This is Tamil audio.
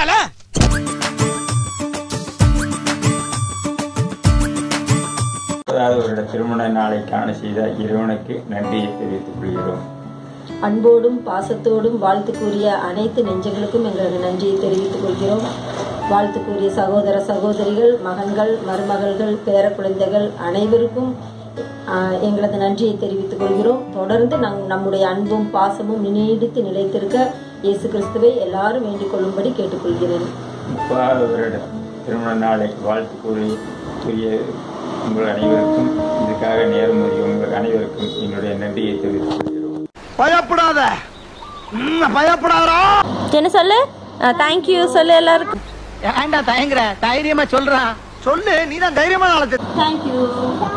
தல முப்பதாவது வருட திருமண நாளை காண செய்த இறைவனுக்கு நன்றியை தெரிவித்துக் கொள்கிறோம் அன்போடும் பாசத்தோடும் வாழ்த்து கூறிய அனைத்து நெஞ்சங்களுக்கும் எங்களது நன்றியை தெரிவித்துக் கொள்கிறோம் வாழ்த்து கூறிய சகோதர சகோதரிகள் மகன்கள் மருமகள்கள் பேர குழந்தைகள் அனைவருக்கும் ஆஹ், எங்களது நன்றியை தெரிவித்துக் கொள்கிறோம் தொடர்ந்து நம் நம்முடைய அன்பும் பாசமும் நீடித்து நிலைத்திருக்க இயேசு கிறிஸ்துவை எல்லாரும் வேண்டிக் கொள்ளும்படி கேட்டுக்கொள்கிறேன் முப்பதாவது வருட திருமண நாளை வாழ்த்து கூறி கூறிய உங்கள் அனைவருக்கும் இதுக்காக நேரம் ஒதுக்கிய உங்கள் அனைவருக்கும் என்னுடைய நன்றியை தெரிவித்துக் கொள்கிறோம் பயப்படாத பயப்படாதா என்ன சொல்லு தேங்க்யூ சொல்லு எல்லாருக்கும் ஏன்டா தயங்குற தைரியமா சொல்றான் சொல்லு நீ தான் தைரியமான ஆளு தேங்க்யூ